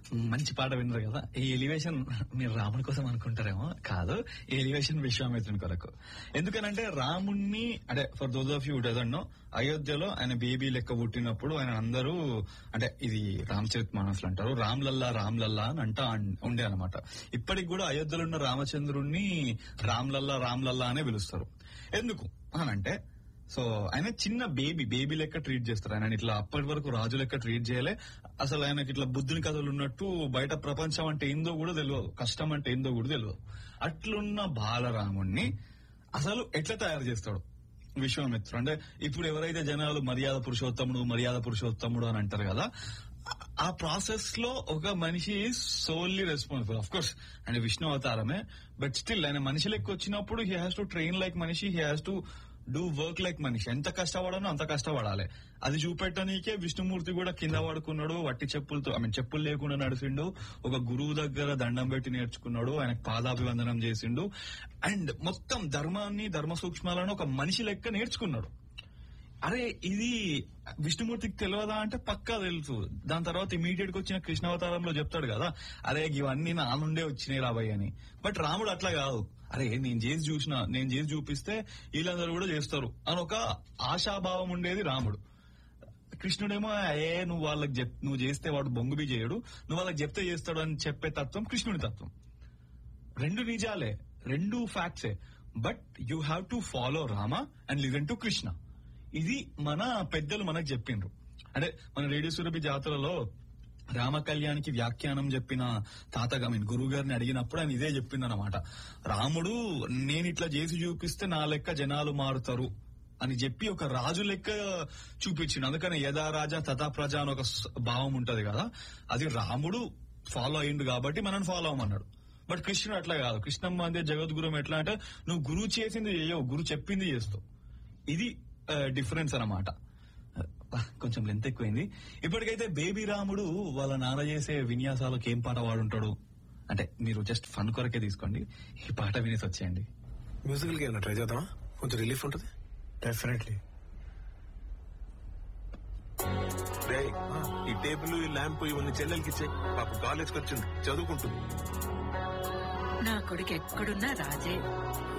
మంచి పాట విన్నారు కదా ఈ ఎలివేషన్ మీరు రాముడి కోసం అనుకుంటారేమో కాదు ఈ ఎలివేషన్ విశ్వామిత్రుని కొరకు ఎందుకనంటే రాముణ్ణి అంటే for those of you dozen అయోధ్యలో ఆయన బేబీ లెక్క పుట్టినప్పుడు ఆయన అందరూ అంటే ఇది రామచరిత్ మానసులు అంటారు రామ్లల్లా రామ్లల్లా అని అంటా ఉండే అనమాట ఇప్పటికి కూడా అయోధ్యలో ఉన్న రామచంద్రుణ్ణి రామ్లల్లా రామ్లల్లా అనే పిలుస్తారు ఎందుకు అని అంటే సో ఆయన చిన్న బేబీ బేబీ లెక్క ట్రీట్ చేస్తారు ఆయన ఇట్లా అప్పటి వరకు రాజు లెక్క ట్రీట్ చేయలే అసలు ఆయనకి ఇట్లా బుద్ధుని కథలు ఉన్నట్టు బయట ప్రపంచం అంటే ఏందో కూడా తెలియదు కష్టం అంటే ఏందో కూడా తెలియదు అట్లున్న బాలరాముణ్ణి అసలు ఎట్లా తయారు చేస్తాడు విశ్వామిత్రుడు అంటే ఇప్పుడు ఎవరైతే జనాలు మర్యాద పురుషోత్తముడు మర్యాద పురుషోత్తముడు అని అంటారు కదా ఆ ప్రాసెస్ లో ఒక మనిషి సోల్లీ రెస్పాన్సిబుల్ ఆఫ్ కోర్స్ అంటే విష్ణు అవతారమే బట్ స్టిల్ ఆయన మనిషి లెక్క వచ్చినప్పుడు he has to train like మనిషి he has to do work like మనిషి ఎంత కష్టపడానో అంత కష్టపడాలి అది చూపెట్టనీకే విష్ణుమూర్తి కూడా కింద పడుకున్నాడు వట్టి చెప్పులతో ఐ మీన్ చెప్పులు లేకుండా నడిచిండు ఒక గురువు దగ్గర దండం పెట్టి నేర్చుకున్నాడు ఆయనకు పాదాభివందనం చేసిండు అండ్ మొత్తం ధర్మాన్ని ధర్మ సూక్ష్మాలను ఒక మనిషి లెక్క నేర్చుకున్నాడు అరే ఇది విష్ణుమూర్తికి తెలియదా అంటే పక్కా తెలుసు దాని తర్వాత ఇమీడియట్ గా వచ్చిన కృష్ణావతారంలో చెప్తాడు కదా అరే ఇవన్నీ నా నుండే వచ్చినాయి రాబోయ్ అని బట్ రాముడు అట్లా కాదు అరే నేను చేసి చూసిన నేను చేసి చూపిస్తే వీళ్ళందరూ కూడా చేస్తారు అని ఒక ఆశాభావం ఉండేది రాముడు కృష్ణుడేమో ఏ నువ్వు వాళ్ళకి చెప్ నువ్వు చేస్తే వాడు బొంగుబి చేయడు నువ్వు వాళ్ళకి చెప్తే చేస్తాడు అని చెప్పే తత్వం కృష్ణుడి తత్వం రెండు నిజాలే రెండు ఫ్యాక్ట్సే but you have to follow Rama and listen to Krishna ఇది మన పెద్దలు మనకు చెప్పిండ్రు అంటే మన రేడియో సురభి జాతరలో రామ కళ్యాణ్కి వ్యాఖ్యానం చెప్పిన తాతగా మీన్ గురువు గారిని అడిగినప్పుడు ఆయన ఇదే చెప్పిందనమాట రాముడు నేను ఇట్లా చేసి చూపిస్తే నా లెక్క జనాలు మారుతారు అని చెప్పి ఒక రాజు లెక్క చూపించిండు అందుకని యథా రాజా తథా ప్రజ అని ఒక స- భావం ఉంటది కదా అది రాముడు ఫాలో అయ్యిండు కాబట్టి మనం ఫాలో అవ్వమన్నాడు బట్ కృష్ణుడు అట్లా కాదు కృష్ణమ్మ అందే జగద్గురు ఎట్లా అంటే నువ్వు గురువు చేసింది చేయవు గురువు చెప్పింది చేస్తావు ఇది డిఫరెన్స్ అన్నమాట ఆ, కొంచెం లెంత్ ఎక్కువైంది ఇప్పటికైతే బేబీ రాముడు వాళ్ళ నాన్న చేసే విన్యాసాలకు ఏం పాట వాడుంటాడు అంటే మీరు జస్ట్ ఫన్ కొరకే తీసుకోండి ఈ పాట వినేసి వచ్చేయండి మ్యూజికల్ కి ఏమైనా ట్రై చేద్దామా కొంచెం రిలీఫ్ ఉంటుంది డెఫినెట్లీ రేయ్, ఈ టేబుల్ ఈ ల్యాంప్ ఇవన్నీ చెల్లెలకి ఇచ్చే పాప కాలేజ్కి వచ్చింది చదువుకుంటుంది నా కొడుకు ఎక్కడున్నా రాజే